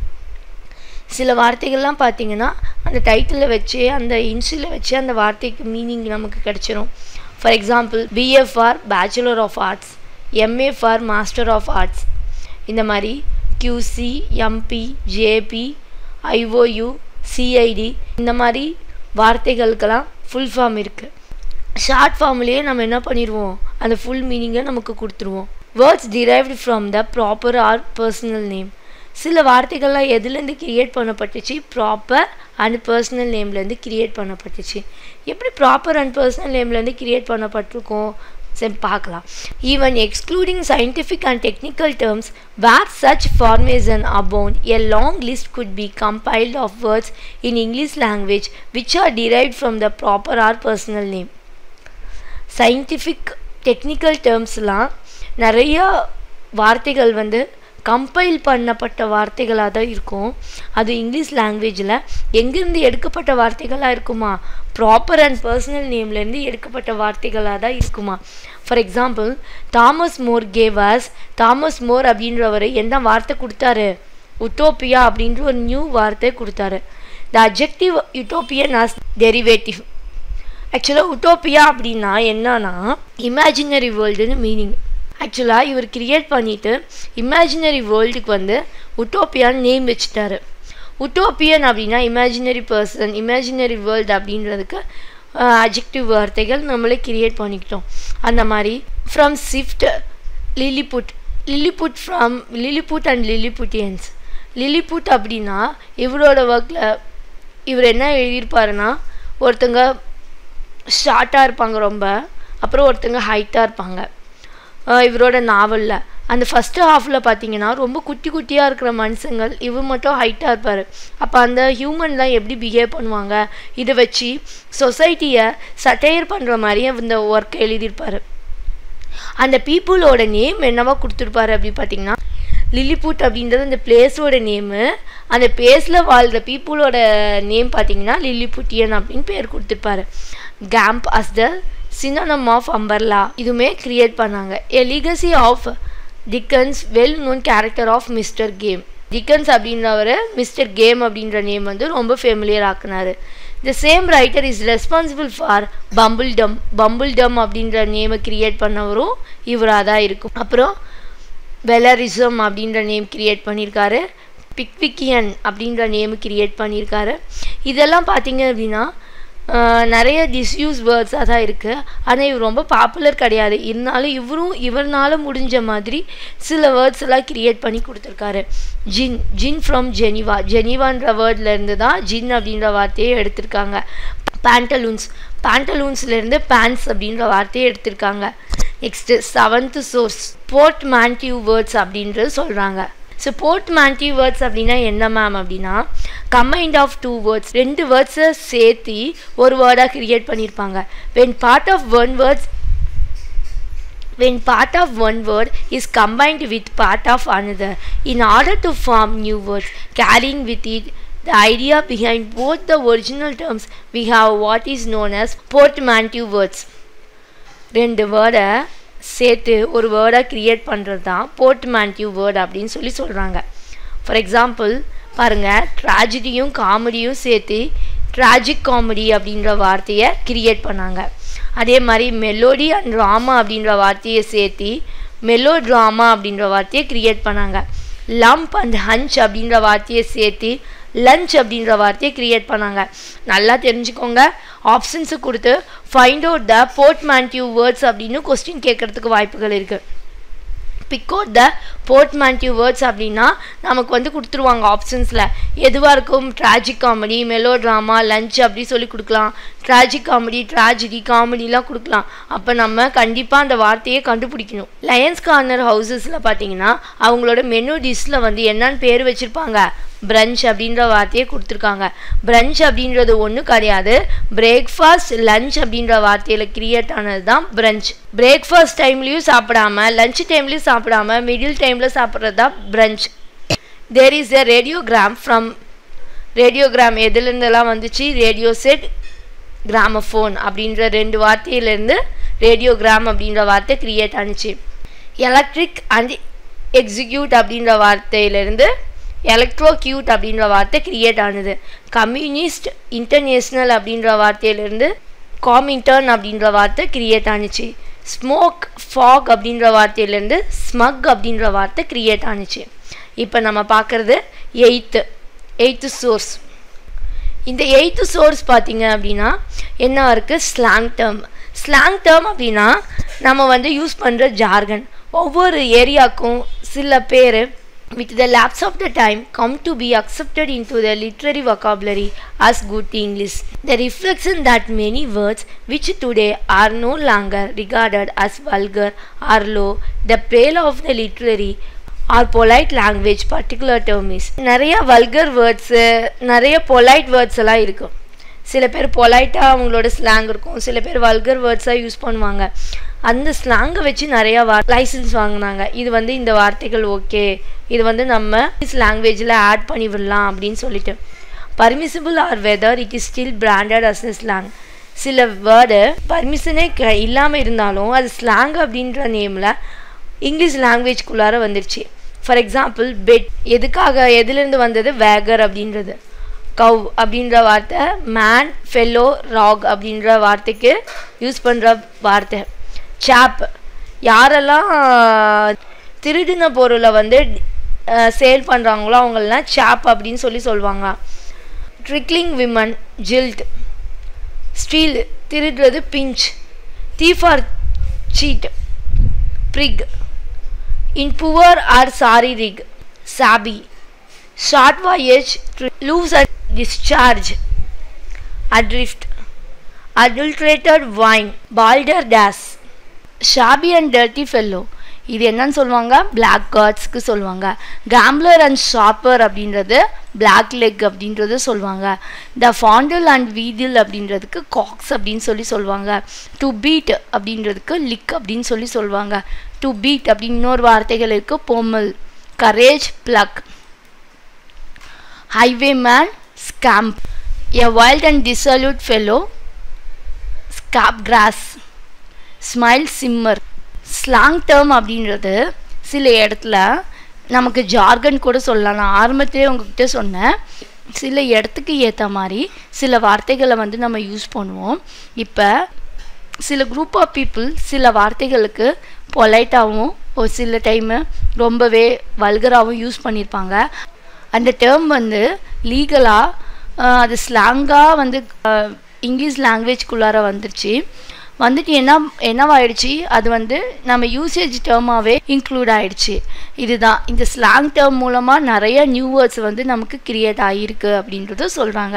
சில வார்த்தைகள்லாம் பார்த்தீங்கன்னா அந்த டைட்டிலில் வச்சே அந்த இன்ஷியில் வச்சே அந்த வார்த்தைக்கு மீனிங் நமக்கு கிடச்சிரும் for example BA for bachelor of arts MA for master of arts இந்த மாதிரி QC MP JP IOU CID இந்த மாதிரி வார்த்தைகளுக்கெல்லாம் ஃபுல் ஃபார்ம் இருக்குது ஷார்ட் ஃபார்ம்லேயே நம்ம என்ன பண்ணிடுவோம் அந்த ஃபுல் மீனிங்கை நமக்கு கொடுத்துருவோம் words derived from the proper or personal name சில வார்த்தைகள்லாம் எதுலேருந்து create பண்ணப்பட்டுச்சு proper and personal நேம்லேருந்து create பண்ணப்பட்டுச்சு எப்படி ப்ராப்பர் அண்ட் பர்சனல் நேம்லேருந்து கிரியேட் பண்ணப்பட்டிருக்கோம் சரி பார்க்கலாம் even excluding scientific and technical terms where such formation abound a long list could be compiled of words in English language which are derived from the proper or personal name scientific technical டேர்ம்ஸ்லாம் நிறையா வார்த்தைகள் வந்து compile பண்ணப்பட்ட வார்த்தைகளாக தான் இருக்கும் அது English லாங்குவேஜில் எங்கேருந்து எடுக்கப்பட்ட வார்த்தைகளாக இருக்குமா ப்ராப்பர் அண்ட் பர்சனல் நேம்லேருந்து எடுக்கப்பட்ட வார்த்தைகளாக தான் இருக்குமா ஃபார் எக்ஸாம்பிள் தாமஸ் மோர் கேவாஸ் தாமஸ் மோர் அப்படின்றவர் என்ன வார்த்தை கொடுத்தாரு உட்டோப்பியா அப்படின்ற ஒரு நியூ வார்த்தை கொடுத்தாரு the adjective Utopian as derivative ஆக்சுவலாக உட்டோப்பியா அப்படின்னா என்னன்னா இமேஜினரி வேர்ல்டுன்னு மீனிங் ஆக்சுவலாக இவர் கிரியேட் பண்ணிவிட்டு இமேஜினரி வேர்ல்டுக்கு வந்து உட்டோப்பியான்னு நேம் வச்சுட்டாரு உட்டோப்பியன் அப்படின்னா இமேஜினரி பர்சன் இமேஜினரி வேர்ல்டு அப்படின்றதுக்கு அஜெக்டிவ் வார்த்தைகள் நம்மளே கிரியேட் பண்ணிக்கிட்டோம் அந்த மாதிரி from Swift Lilliput Lilliput from Lilliput and Lilliputians Lilliput அப்படின்னா இவரோட ஒர்க்கில் இவர் என்ன எழுதியிருப்பாருன்னா ஒருத்தங்க ஷார்ட்டாக இருப்பாங்க ரொம்ப அப்புறம் ஒருத்தங்க ஹைட்டாக இருப்பாங்க இவரோட நாவலில் அந்த ஃபஸ்ட்டு ஹாஃபில் பார்த்தீங்கன்னா ரொம்ப குட்டி குட்டியாக இருக்கிற மனுஷங்கள் இவர் மட்டும் ஹைட்டாக இருப்பார் அப்போ அந்த ஹியூமன்லாம் எப்படி பிஹேவ் பண்ணுவாங்க இதை வச்சு சொசைட்டியை சட்டையர் பண்ணுற மாதிரியே இந்த ஒர்க் எழுதியிருப்பார் அந்த பீப்புளோட நேம் என்னவா கொடுத்துருப்பாரு அப்படி பார்த்தீங்கன்னா லிலிபுட் அப்படின்றது அந்த பிளேஸோட நேமு அந்த பிளேஸில் வாழ்கிற பீப்புளோட நேம் பார்த்தீங்கன்னா லிலிபுட்டியன் அப்படின்னு பேர் கொடுத்துருப்பாரு gamp as the synonym of umbrella இதுவுமே கிரியேட் பண்ணாங்க a legacy of Dickens well known character of mister Gamp Dickens அப்படின்றவர் மிஸ்டர் கேம் அப்படின்ற நேம் வந்து ரொம்ப ஃபெமிலியர் ஆக்குனாரு the same writer is responsible for bumbledom bumbledom அப்படின்ற நேமை கிரியேட் பண்ணவரும் இவராக தான் இருக்கும் அப்புறம் வெலரிசம் அப்படின்ற நேம் கிரியேட் பண்ணியிருக்காரு பிக்விக்கியன் அப்படின்ற நேம் கிரியேட் பண்ணியிருக்காரு இதெல்லாம் பார்த்தீங்க அப்படின்னா நிறைய டிஸ்யூஸ் வேர்ட்ஸாக தான் இருக்குது ஆனால் இவர் ரொம்ப பாப்புலர் கிடையாது இருந்தாலும் இவரும் இவர்னால முடிஞ்ச மாதிரி சில வேர்ட்ஸ் எல்லாம் கிரியேட் பண்ணி கொடுத்துருக்காரு ஜின் ஜின் ஃப்ரம் ஜெனிவா ஜெனிவான்ற வேர்ட்லேருந்து தான் ஜின் அப்படின்ற வார்த்தையை எடுத்திருக்காங்க பேண்டலூன்ஸ் பேண்டலூன்ஸ்லேருந்து பேண்ட்ஸ் அப்படின்ற வார்த்தையை எடுத்திருக்காங்க next seventh source portmanteau words அப்படின்றது சொல்கிறாங்க ஸோ போர்ட் மேன்டிவ் வேர்ட்ஸ் அப்படின்னா என்ன மேம் அப்படின்னா கம்பைண்ட் ஆஃப் டூ வேர்ட்ஸ் ரெண்டு வேர்ட்ஸை சேர்த்து ஒரு வேர்டாக கிரியேட் பண்ணியிருப்பாங்க when part of one words when part of one word is combined with part of another in order to form new words carrying with it the idea behind both the original terms we have what is known as portmanteau words ரெண்டு வேர்டை சேர்த்து ஒரு வேர்டை create பண்ணுறது தான் போர்ட்மேன்டிவ் word அப்படின்னு சொல்லி சொல்கிறாங்க ஃபார் எக்ஸாம்பிள் பாருங்கள் ட்ராஜடியும் காமெடியும் சேர்த்து ட்ராஜிக் காமெடி அப்படின்ற வார்த்தையை கிரியேட் பண்ணாங்க அதே மாதிரி மெலோடி அண்ட் ட்ராமா அப்படின்ற வார்த்தையை சேர்த்து மெலோ ட்ராமா அப்படின்ற வார்த்தையை கிரியேட் பண்ணாங்க லம்ப் அண்ட் ஹஞ்ச் அப்படின்ற வார்த்தையை சேர்த்து லஞ்ச் அப்படின்ற வார்த்தையை கிரியேட் பண்ணாங்க நல்லா தெரிஞ்சுக்கோங்க ஆப்ஷன்ஸு கொடுத்து find out the portmanteau words அப்படின்னு கொஸ்டின் கேட்குறதுக்கு வாய்ப்புகள் இருக்குது pick out the portmanteau words அப்படின்னா நமக்கு வந்து கொடுத்துருவாங்க ஆப்ஷன்ஸில் எதுவாக இருக்கும் tragic comedy melodrama lunch அப்படி சொல்லி கொடுக்கலாம் ட்ராஜிக் காமெடி ட்ராஜடி காமெடிலாம் கொடுக்கலாம் அப்போ நம்ம கண்டிப்பாக அந்த வார்த்தையை கண்டுபிடிக்கணும் லயன்ஸ் கார்னர் ஹவுசஸில் பார்த்தீங்கன்னா அவங்களோட மெனு டிஷ்ஷில் வந்து என்னன்னு பேர் வச்சுருப்பாங்க பிரஞ்ச் அப்படின்ற வார்த்தையை கொடுத்துருக்காங்க பிரஞ்ச் அப்படின்றது ஒன்றும் கிடையாது பிரேக்ஃபாஸ்ட் லஞ்ச் அப்படின்ற வார்த்தையில் கிரியேட் ஆனது தான் பிரஞ்ச் பிரேக்ஃபாஸ்ட் டைம்லேயும் சாப்பிடாம லஞ்ச் டைம்லேயும் சாப்பிடாம மிடில் டைமில் சாப்பிட்றது தான் brunch there is a radiogram from radiogram எதுலேருந்தெல்லாம் வந்துச்சு ரேடியோ செட் கிராமஃபோன் அப்படின்ற ரெண்டு வார்த்தையிலேருந்து ரேடியோகிராம் அப்படின்ற வார்த்தை கிரியேட் ஆனிச்சு எலக்ட்ரிக் அண்ட் எக்ஸிக்யூட் அப்படின்ற வார்த்தையிலேருந்து எலக்ட்ரோக்யூட் அப்படின்ற வார்த்தை கிரியேட் ஆனது கம்யூனிஸ்ட் இன்டர்நேஷ்னல் அப்படின்ற வார்த்தையிலேருந்து காமிங்டன் அப்படின்ற வார்த்தை கிரியேட் ஆனிச்சு ஸ்மோக் ஃபாக் அப்படின்ற வார்த்தையிலேருந்து ஸ்மக் அப்படின்ற வார்த்தை கிரியேட் ஆனிச்சு இப்போ நம்ம பார்க்குறது எயித்து எயித்து சோர்ஸ் இந்த எயித்து சோர்ஸ் பார்த்தீங்க அப்படின்னா என்ன இருக்குது ஸ்லாங் டேர்ம் ஸ்லாங் டேர்ம் அப்படின்னா நம்ம வந்து யூஸ் பண்ணுற ஜார்கன் ஒவ்வொரு ஏரியாவுக்கும் சில பேர் with the lapse of the time come to be accepted into the literary vocabulary as good English. The reflection that many words which today are no longer regarded as vulgar or low, the pale of the literary or polite language particular term is நிறைய vulgar words நிறைய polite words எல்லாம் இருக்கும் சில பேர் பொலைட்டாக அவங்களோட slang இருக்கும் சில பேர் வல்கர் வேர்ட்ஸாக யூஸ் பண்ணுவாங்க அந்த ஸ்லாங்கை வச்சு நிறையா வா லைசன்ஸ் வாங்கினாங்க இது வந்து இந்த வார்த்தைகள் ஓகே இது வந்து நம்ம லாங்குவேஜில் ஆட் பண்ணி விடலாம் அப்படின்னு சொல்லிட்டு permissible or whether it is still branded as a slang சில வேர்டு பர்மிஷனே க இல்லாமல் இருந்தாலும் அது ஸ்லாங் அப்படின்ற நேமில் இங்கிலீஷ் லாங்குவேஜ்குள்ளார வந்துருச்சு ஃபார் எக்ஸாம்பிள் பெட் எதுக்காக எதுலேருந்து வந்தது வேகர் அப்படின்றது கவ் அப்படின்ற வார்த்தை மேன் ஃபெல்லோ ராக் அப்படின்ற வார்த்தைக்கு யூஸ் பண்ணுற வார்த்தை சாப் யாரெல்லாம் திருடின பொருளை வந்து சேல் பண்ணுறாங்களோ அவங்களெலாம் சாப் அப்படின்னு சொல்லி சொல்லுவாங்க ட்ரிக்லிங் விமன் ஜில்ட் ஸ்டீல் திருடுறது pinch thief or cheat brick in poor or sorry rig chappy short voyage loose at discharge adrift adulterated wine balder dash shabby and dirty fellow இது என்னன்னு சொல்லுவாங்க பிளாக் கார்ட்ஸ்க்கு சொல்லுவாங்க கேம்லர் அண்ட் ஷாப்பர் அப்படின்றது black leg அப்படின்றது சொல்லுவாங்க த ஃபாண்டில் and வீதில் அப்படின்றதுக்கு Cox அப்படின்னு சொல்லி சொல்லுவாங்க டு பீட் அப்படின்றதுக்கு லிக் அப்படின்னு சொல்லி சொல்லுவாங்க டு பீட் அப்படின்னு இன்னொரு வார்த்தைகள் இருக்குது pommel carriage plug highwayman scamp a wild and dissolute fellow scab cross smile simmer slang term அப்படின்றது சில இடத்துல நமக்கு ஜார்கன் கூட சொல்லலாம் நான் ஆரம்பத்திலே உங்ககிட்ட சொன்னேன் சில இடத்துக்கு ஏற்ற மாதிரி சில வார்த்தைகளை வந்து நம்ம யூஸ் பண்ணுவோம் இப்போ சில குரூப் ஆஃப் பீப்புள் சில வார்த்தைகளுக்கு பொலைட்டாகவும் ஒரு சில டைமு ரொம்பவே வல்கராகவும் யூஸ் பண்ணியிருப்பாங்க அந்த டேர்ம் வந்து லீகலாக அது ஸ்லாங்காக வந்து இங்கிலீஷ் லாங்குவேஜ்குள்ளார வந்துருச்சு வந்துட்டு என்ன என்னவாயிடுச்சு அது வந்து நம்ம யூசேஜ் டேர்மாகவே இன்க்ளூட் ஆயிடுச்சு இதுதான் இந்த ஸ்லாங் டேர்ம் மூலமாக நிறைய நியூ வேர்ட்ஸ் வந்து நமக்கு கிரியேட் ஆகியிருக்கு அப்படின்றத சொல்கிறாங்க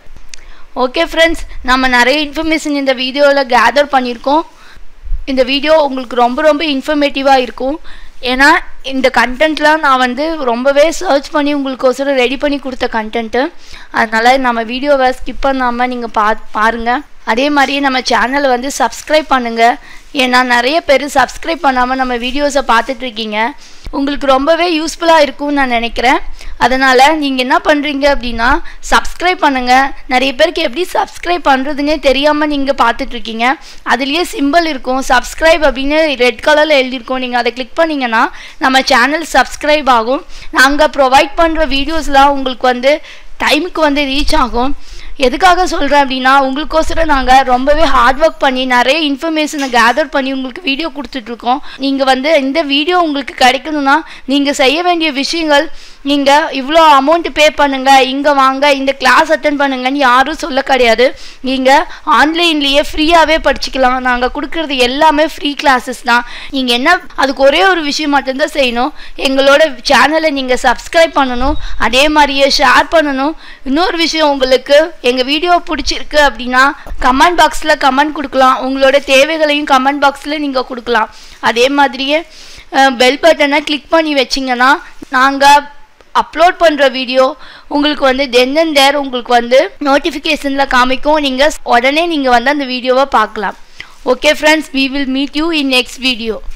ஓகே ஃப்ரெண்ட்ஸ் நம்ம நிறைய இன்ஃபர்மேஷன் இந்த வீடியோவில் கேதர் பண்ணியிருக்கோம் இந்த வீடியோ உங்களுக்கு ரொம்ப ரொம்ப இன்ஃபர்மேட்டிவாக இருக்கும் ஏன்னா இந்த கண்டென்ட்லாம் நான் வந்து ரொம்பவே சர்ச் பண்ணி உங்களுக்கோசரம் ரெடி பண்ணி கொடுத்த கண்டென்ட்டு அதனால் நம்ம வீடியோவை ஸ்கிப் பண்ணாமல் நீங்கள் பா பாருங்கள் அதே மாதிரியே நம்ம சேனலை வந்து சப்ஸ்கிரைப் பண்ணுங்கள் ஏன்னா நிறைய பேர் சப்ஸ்கிரைப் பண்ணாமல் நம்ம வீடியோஸை பார்த்துட்ருக்கீங்க உங்களுக்கு ரொம்பவே யூஸ்ஃபுல்லாக இருக்கும்னு நான் நினைக்கிறேன் அதனால் நீங்கள் என்ன பண்ணுறீங்க அப்படின்னா சப்ஸ்கிரைப் பண்ணுங்கள் நிறைய பேருக்கு எப்படி சப்ஸ்கிரைப் பண்ணுறதுனே தெரியாமல் நீங்கள் பார்த்துட்ருக்கீங்க அதுலேயே சிம்பிள் இருக்கும் சப்ஸ்கிரைப் அப்படின்னு ரெட் கலரில் எழுதியிருக்கோம் நீங்கள் அதை கிளிக் பண்ணிங்கன்னா நம்ம சேனல் சப்ஸ்கிரைப் ஆகும் நாங்கள் ப்ரொவைட் பண்ணுற வீடியோஸ்லாம் உங்களுக்கு வந்து டைமுக்கு வந்து ரீச் ஆகும் எதுக்காக சொல்கிறேன் அப்படின்னா உங்களுக்கோசரம் நாங்கள் ரொம்பவே ஹார்ட் ஒர்க் பண்ணி நிறைய இன்ஃபர்மேஷனை கேதர் பண்ணி உங்களுக்கு வீடியோ கொடுத்துட்ருக்கோம் நீங்கள் வந்து இந்த வீடியோ உங்களுக்கு கிடைக்கணும்னா நீங்கள் செய்ய வேண்டிய விஷயங்கள் நீங்கள் இவ்வளோ அமௌண்ட் பே பண்ணுங்கள் இங்கே வாங்க இந்த கிளாஸ் அட்டன் பண்ணுங்கன்னு யாரும் சொல்ல கிடையாது நீங்கள் ஆன்லைன்லேயே ஃப்ரீயாகவே படிச்சுக்கலாம் நாங்கள் கொடுக்குறது எல்லாமே ஃப்ரீ கிளாஸஸ் தான் நீங்கள் என்ன அதுக்கு ஒரே ஒரு விஷயம் மட்டும்தான் செய்யணும் எங்களோட சேனலை நீங்கள் சப்ஸ்கிரைப் பண்ணணும் அதே மாதிரியே ஷேர் பண்ணணும் இன்னொரு விஷயம் உங்களுக்கு எங்கள் வீடியோ பிடிச்சிருக்கு அப்படின்னா கமெண்ட் பாக்ஸில் கமெண்ட் கொடுக்கலாம் உங்களோட தேவைகளையும் கமெண்ட் பாக்ஸில் நீங்கள் கொடுக்கலாம் அதே மாதிரியே பெல் பட்டனை கிளிக் பண்ணி வச்சிங்கன்னா நாங்கள் அப்லோட் பண்ணுற வீடியோ உங்களுக்கு வந்து தென் அண்ட் தேர் உங்களுக்கு வந்து நோட்டிஃபிகேஷனில் காமிக்கும் நீங்கள் உடனே நீங்கள் வந்து அந்த வீடியோவை பார்க்கலாம் okay friends we will meet you in next video